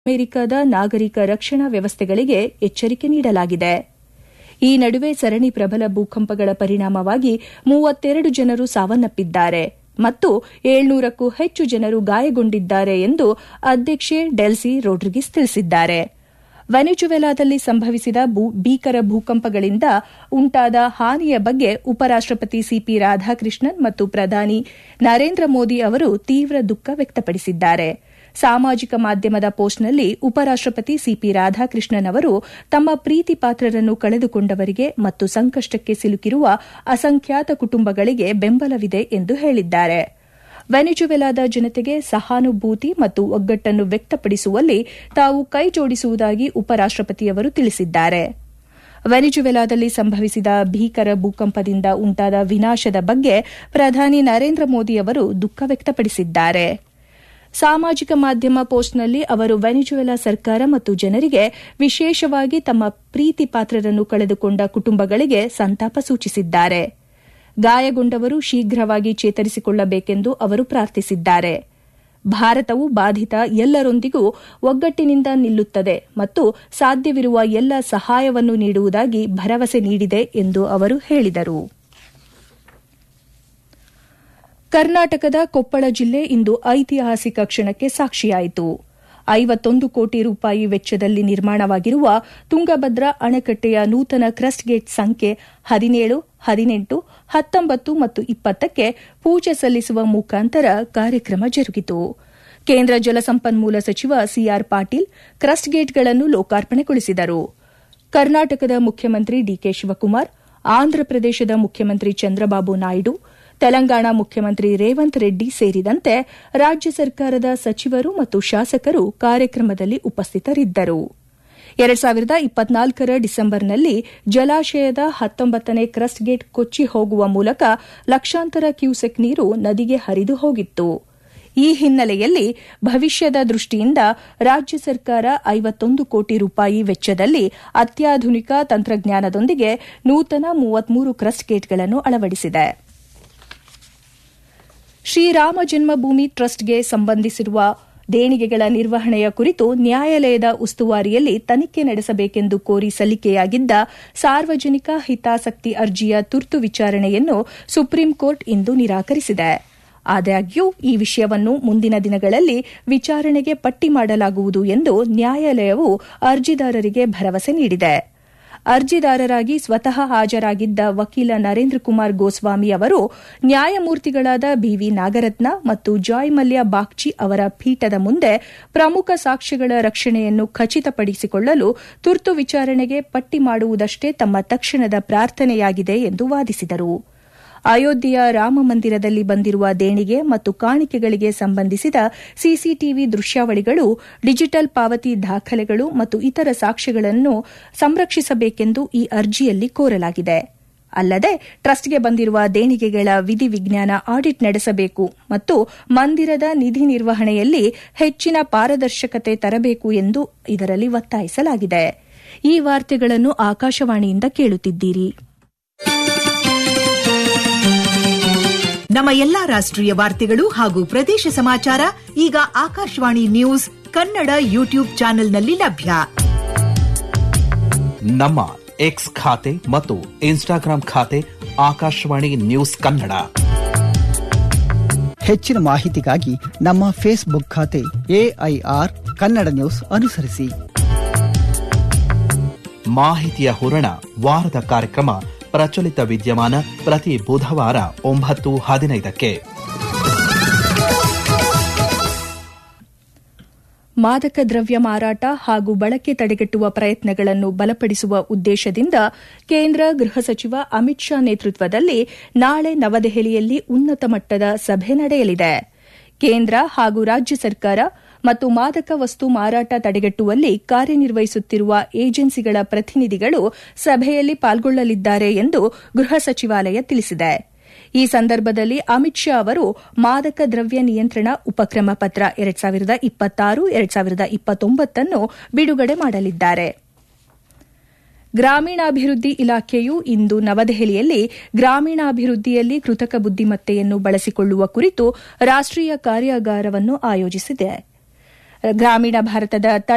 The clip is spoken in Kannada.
ಅಮೆರಿಕದ ನಾಗರಿಕ ರಕ್ಷಣಾ ವ್ಯವಸ್ಥೆಗಳಿಗೆ ಎಚ್ಚರಿಕೆ ನೀಡಲಾಗಿದೆ ಈ ನಡುವೆ ಸರಣಿ ಪ್ರಬಲ ಭೂಕಂಪಗಳ ಪರಿಣಾಮವಾಗಿ ಮೂವತ್ತೆರಡು ಜನರು ಸಾವನ್ನಪ್ಪಿದ್ದಾರೆ ಮತ್ತು ಏಳ್ನೂರಕ್ಕೂ ಹೆಚ್ಚು ಜನರು ಗಾಯಗೊಂಡಿದ್ದಾರೆ ಎಂದು ಅಧ್ಯಕ್ಷೆ ಡೆಲ್ಸಿ ರೋಡ್ರಿಗಿಸ್ ತಿಳಿಸಿದ್ದಾರೆ ವೆನಿಜುವೆಲಾದಲ್ಲಿ ಸಂಭವಿಸಿದ ಭೀಕರ ಭೂಕಂಪಗಳಿಂದ ಉಂಟಾದ ಹಾನಿಯ ಬಗ್ಗೆ ಉಪರಾಷ್ಟಪತಿ ಸಿಪಿ ರಾಧಾಕೃಷ್ಣನ್ ಮತ್ತು ಪ್ರಧಾನಿ ನರೇಂದ್ರ ಮೋದಿ ಅವರು ತೀವ್ರ ದುಃಖ ವ್ಯಕ್ತಪಡಿಸಿದ್ದಾರೆ ಸಾಮಾಜಿಕ ಮಾಧ್ಯಮದ ಪೋಸ್ಟ್ನಲ್ಲಿ ಉಪರಾಷ್ಟಪತಿ ಸಿಪಿ ರಾಧಾಕೃಷ್ಣನ್ ಅವರು ತಮ್ಮ ಪ್ರೀತಿ ಪಾತ್ರರನ್ನು ಕಳೆದುಕೊಂಡವರಿಗೆ ಮತ್ತು ಸಂಕಷ್ಟಕ್ಕೆ ಸಿಲುಕಿರುವ ಅಸಂಖ್ಯಾತ ಕುಟುಂಬಗಳಿಗೆ ಬೆಂಬಲವಿದೆ ಎಂದು ಹೇಳಿದ್ದಾರೆ ವೆನಿಜುವೆಲಾದ ಜನತೆಗೆ ಸಹಾನುಭೂತಿ ಮತ್ತು ಒಗ್ಗಟ್ಟನ್ನು ವ್ಯಕ್ತಪಡಿಸುವಲ್ಲಿ ತಾವು ಕೈಜೋಡಿಸುವುದಾಗಿ ಉಪರಾಷ್ಟಪತಿಯವರು ತಿಳಿಸಿದ್ದಾರೆ ವೆನಿಜುವೆಲಾದಲ್ಲಿ ಸಂಭವಿಸಿದ ಭೀಕರ ಭೂಕಂಪದಿಂದ ಉಂಟಾದ ವಿನಾಶದ ಬಗ್ಗೆ ಪ್ರಧಾನಿ ನರೇಂದ್ರ ಮೋದಿ ಅವರು ದುಃಖ ವ್ಯಕ್ತಪಡಿಸಿದ್ದಾರೆ ಸಾಮಾಜಿಕ ಮಾಧ್ಯಮ ಪೋಸ್ಟ್ನಲ್ಲಿ ಅವರು ವೆನಿಜುವೆಲಾ ಸರ್ಕಾರ ಮತ್ತು ಜನರಿಗೆ ವಿಶೇಷವಾಗಿ ತಮ್ಮ ಪ್ರೀತಿ ಪಾತ್ರರನ್ನು ಕಳೆದುಕೊಂಡ ಕುಟುಂಬಗಳಿಗೆ ಸಂತಾಪ ಸೂಚಿಸಿದ್ದಾರೆ ಗಾಯಗೊಂಡವರು ಶೀಘ್ರವಾಗಿ ಚೇತರಿಸಿಕೊಳ್ಳಬೇಕೆಂದು ಅವರು ಪ್ರಾರ್ಥಿಸಿದ್ದಾರೆ ಭಾರತವು ಬಾಧಿತ ಎಲ್ಲರೊಂದಿಗೂ ಒಗ್ಗಟ್ಟಿನಿಂದ ನಿಲ್ಲುತ್ತದೆ ಮತ್ತು ಸಾಧ್ಯವಿರುವ ಎಲ್ಲ ಸಹಾಯವನ್ನು ನೀಡುವುದಾಗಿ ಭರವಸೆ ನೀಡಿದೆ ಎಂದು ಅವರು ಹೇಳಿದರು ಕರ್ನಾಟಕದ ಕೊಪ್ಪಳ ಜಿಲ್ಲೆ ಇಂದು ಐತಿಹಾಸಿಕ ಕ್ಷಣಕ್ಕೆ ಸಾಕ್ಷಿಯಾಯಿತು ಐವತ್ತೊಂದು ಕೋಟಿ ರೂಪಾಯಿ ವೆಚ್ಚದಲ್ಲಿ ನಿರ್ಮಾಣವಾಗಿರುವ ತುಂಗಭದ್ರಾ ಅಣೆಕಟ್ಟೆಯ ನೂತನ ಕ್ರಸ್ಟ್ ಗೇಟ್ ಸಂಖ್ಯೆ ಹದಿನೇಳು ಹದಿನೆಂಟು ಹತ್ತೊಂಬತ್ತು ಮತ್ತು ಇಪ್ಪತ್ತಕ್ಕೆ ಪೂಜೆ ಸಲ್ಲಿಸುವ ಮುಖಾಂತರ ಕಾರ್ಯಕ್ರಮ ಜರುಗಿತು ಕೇಂದ್ರ ಜಲಸಂಪನ್ಮೂಲ ಸಚಿವ ಸಿಆರ್ ಪಾಟೀಲ್ ಕ್ರಸ್ಟ್ ಗೇಟ್ಗಳನ್ನು ಲೋಕಾರ್ಪಣೆಗೊಳಿಸಿದರು ಕರ್ನಾಟಕದ ಮುಖ್ಯಮಂತ್ರಿ ಡಿಕೆ ಶಿವಕುಮಾರ್ ಆಂಧ್ರಪ್ರದೇಶದ ಮುಖ್ಯಮಂತ್ರಿ ಚಂದ್ರಬಾಬು ನಾಯ್ಡು ತೆಲಂಗಾಣ ಮುಖ್ಯಮಂತ್ರಿ ರೇವಂತ್ ರೆಡ್ಡಿ ಸೇರಿದಂತೆ ರಾಜ್ಯ ಸರ್ಕಾರದ ಸಚಿವರು ಮತ್ತು ಶಾಸಕರು ಕಾರ್ಯಕ್ರಮದಲ್ಲಿ ಉಪಸ್ಥಿತರಿದ್ದರು ಎರಡ್ ಸಾವಿರದ ಇಪ್ಪತ್ನಾಲ್ಕರ ಡಿಸೆಂಬರ್ನಲ್ಲಿ ಜಲಾಶಯದ ಹತ್ತೊಂಬತ್ತನೇ ಕ್ರಸ್ಟ್ ಗೇಟ್ ಕೊಚ್ಚಿ ಹೋಗುವ ಮೂಲಕ ಲಕ್ಷಾಂತರ ಕ್ಯೂಸೆಕ್ ನೀರು ನದಿಗೆ ಹರಿದು ಹೋಗಿತ್ತು ಈ ಹಿನ್ನೆಲೆಯಲ್ಲಿ ಭವಿಷ್ಯದ ದೃಷ್ಟಿಯಿಂದ ರಾಜ್ಯ ಸರ್ಕಾರ ಐವತ್ತೊಂದು ಕೋಟಿ ರೂಪಾಯಿ ವೆಚ್ಚದಲ್ಲಿ ಅತ್ಯಾಧುನಿಕ ತಂತ್ರಜ್ಞಾನದೊಂದಿಗೆ ನೂತನ ಮೂವತ್ಮೂರು ಕ್ರಸ್ಟ್ ಗೇಟ್ಗಳನ್ನು ಅಳವಡಿಸಿದೆ ಶ್ರೀರಾಮ ಜನ್ಮಭೂಮಿ ಟ್ರಸ್ಟ್ಗೆ ಸಂಬಂಧಿಸಿರುವ ದೇಣಿಗೆಗಳ ನಿರ್ವಹಣೆಯ ಕುರಿತು ನ್ಯಾಯಾಲಯದ ಉಸ್ತುವಾರಿಯಲ್ಲಿ ತನಿಖೆ ನಡೆಸಬೇಕೆಂದು ಕೋರಿ ಸಲ್ಲಿಕೆಯಾಗಿದ್ದ ಸಾರ್ವಜನಿಕ ಹಿತಾಸಕ್ತಿ ಅರ್ಜಿಯ ತುರ್ತು ವಿಚಾರಣೆಯನ್ನು ಸುಪ್ರೀಂ ಕೋರ್ಟ್ ಇಂದು ನಿರಾಕರಿಸಿದೆ ಆದಾಗ್ಯೂ ಈ ವಿಷಯವನ್ನು ಮುಂದಿನ ದಿನಗಳಲ್ಲಿ ವಿಚಾರಣೆಗೆ ಪಟ್ಟಿ ಮಾಡಲಾಗುವುದು ಎಂದು ನ್ಯಾಯಾಲಯವು ಅರ್ಜಿದಾರರಿಗೆ ಭರವಸೆ ನೀಡಿದೆ ಅರ್ಜಿದಾರರಾಗಿ ಸ್ವತಃ ಹಾಜರಾಗಿದ್ದ ವಕೀಲ ನರೇಂದ್ರ ಕುಮಾರ್ ಗೋಸ್ವಾಮಿ ಅವರು ನ್ಯಾಯಮೂರ್ತಿಗಳಾದ ಬಿವಿ ನಾಗರತ್ನ ಮತ್ತು ಜಾಯ್ ಮಲ್ಯ ಬಾಗ್ಚಿ ಅವರ ಪೀಠದ ಮುಂದೆ ಪ್ರಮುಖ ಸಾಕ್ಷ್ಯಗಳ ರಕ್ಷಣೆಯನ್ನು ಖಚಿತಪಡಿಸಿಕೊಳ್ಳಲು ತುರ್ತು ವಿಚಾರಣೆಗೆ ಪಟ್ಟಿ ಮಾಡುವುದಷ್ಟೇ ತಮ್ಮ ತಕ್ಷಣದ ಪ್ರಾರ್ಥನೆಯಾಗಿದೆ ಎಂದು ವಾದಿಸಿದರು ಅಯೋಧ್ಯೆಯ ರಾಮ ಮಂದಿರದಲ್ಲಿ ಬಂದಿರುವ ದೇಣಿಗೆ ಮತ್ತು ಕಾಣಿಕೆಗಳಿಗೆ ಸಂಬಂಧಿಸಿದ ಸಿಸಿಟಿವಿ ದೃಶ್ಯಾವಳಿಗಳು ಡಿಜಿಟಲ್ ಪಾವತಿ ದಾಖಲೆಗಳು ಮತ್ತು ಇತರ ಸಾಕ್ಷ್ಯಗಳನ್ನು ಸಂರಕ್ಷಿಸಬೇಕೆಂದು ಈ ಅರ್ಜಿಯಲ್ಲಿ ಕೋರಲಾಗಿದೆ ಅಲ್ಲದೆ ಟ್ರಸ್ಟ್ಗೆ ಬಂದಿರುವ ದೇಣಿಗೆಗಳ ವಿಧಿವಿಜ್ಞಾನ ಆಡಿಟ್ ನಡೆಸಬೇಕು ಮತ್ತು ಮಂದಿರದ ನಿಧಿ ನಿರ್ವಹಣೆಯಲ್ಲಿ ಹೆಚ್ಚಿನ ಪಾರದರ್ಶಕತೆ ತರಬೇಕು ಎಂದು ಇದರಲ್ಲಿ ಒತ್ತಾಯಿಸಲಾಗಿದೆ ಈ ವಾರ್ತೆಗಳನ್ನು ಆಕಾಶವಾಣಿಯಿಂದ ಕೇಳುತ್ತಿದ್ದೀರಿ ನಮ್ಮ ಎಲ್ಲಾ ರಾಷ್ಟ್ರೀಯ ವಾರ್ತೆಗಳು ಹಾಗೂ ಪ್ರದೇಶ ಸಮಾಚಾರ ಈಗ ಆಕಾಶವಾಣಿ ನ್ಯೂಸ್ ಕನ್ನಡ ಯೂಟ್ಯೂಬ್ ಚಾನೆಲ್ನಲ್ಲಿ ಲಭ್ಯ ನಮ್ಮ ಎಕ್ಸ್ ಖಾತೆ ಮತ್ತು ಇನ್ಸ್ಟಾಗ್ರಾಂ ಖಾತೆ ಆಕಾಶವಾಣಿ ನ್ಯೂಸ್ ಕನ್ನಡ ಹೆಚ್ಚಿನ ಮಾಹಿತಿಗಾಗಿ ನಮ್ಮ ಫೇಸ್ಬುಕ್ ಖಾತೆ ಎಐಆರ್ ಕನ್ನಡ ನ್ಯೂಸ್ ಅನುಸರಿಸಿ ಮಾಹಿತಿಯ ಹೂರಣ ವಾರದ ಕಾರ್ಯಕ್ರಮ ಪ್ರಚಲಿತ ವಿದ್ಯಮಾನ ಪ್ರತಿ ಬುಧವಾರ ಒಂಬತ್ತು ಹದಿನೈದಕ್ಕೆ ಮಾದಕ ದ್ರವ್ಯ ಮಾರಾಟ ಹಾಗೂ ಬಳಕೆ ತಡೆಗಟ್ಟುವ ಪ್ರಯತ್ನಗಳನ್ನು ಬಲಪಡಿಸುವ ಉದ್ದೇಶದಿಂದ ಕೇಂದ್ರ ಗೃಹ ಸಚಿವ ಅಮಿತ್ ಶಾ ನೇತೃತ್ವದಲ್ಲಿ ನಾಳೆ ನವದೆಹಲಿಯಲ್ಲಿ ಉನ್ನತ ಮಟ್ಟದ ಸಭೆ ನಡೆಯಲಿದೆ ಕೇಂದ್ರ ಹಾಗೂ ರಾಜ್ಯ ಸರ್ಕಾರ ಮತ್ತು ಮಾದಕ ವಸ್ತು ಮಾರಾಟ ತಡೆಗಟ್ಟುವಲ್ಲಿ ಕಾರ್ಯನಿರ್ವಹಿಸುತ್ತಿರುವ ಏಜೆನ್ಸಿಗಳ ಪ್ರತಿನಿಧಿಗಳು ಸಭೆಯಲ್ಲಿ ಪಾಲ್ಗೊಳ್ಳಲಿದ್ದಾರೆ ಎಂದು ಗೃಹ ಸಚಿವಾಲಯ ತಿಳಿಸಿದೆ ಈ ಸಂದರ್ಭದಲ್ಲಿ ಅಮಿತ್ ಶಾ ಅವರು ಮಾದಕ ದ್ರವ್ಯ ನಿಯಂತ್ರಣ ಉಪಕ್ರಮ ಪತ್ರ ಎರಡ್ ಸಾವಿರದ ಇಪ್ಪತ್ತಾರು ಎರಡ್ ಸಾವಿರದ ಇಪ್ಪತ್ತೊಂಬತ್ತನ್ನು ಬಿಡುಗಡೆ ಮಾಡಲಿದ್ದಾರೆ ಗ್ರಾಮೀಣಾಭಿವೃದ್ಧಿ ಇಲಾಖೆಯು ಇಂದು ನವದೆಹಲಿಯಲ್ಲಿ ಗ್ರಾಮೀಣಾಭಿವೃದ್ಧಿಯಲ್ಲಿ ಕೃತಕ ಬುದ್ದಿಮತ್ತೆಯನ್ನು ಬಳಸಿಕೊಳ್ಳುವ ಕುರಿತು ರಾಷ್ಟೀಯ ಕಾರ್ಯಾಗಾರವನ್ನು ಆಯೋಜಿಸಿದೆ ಗ್ರಾಮೀಣ ಭಾರತದ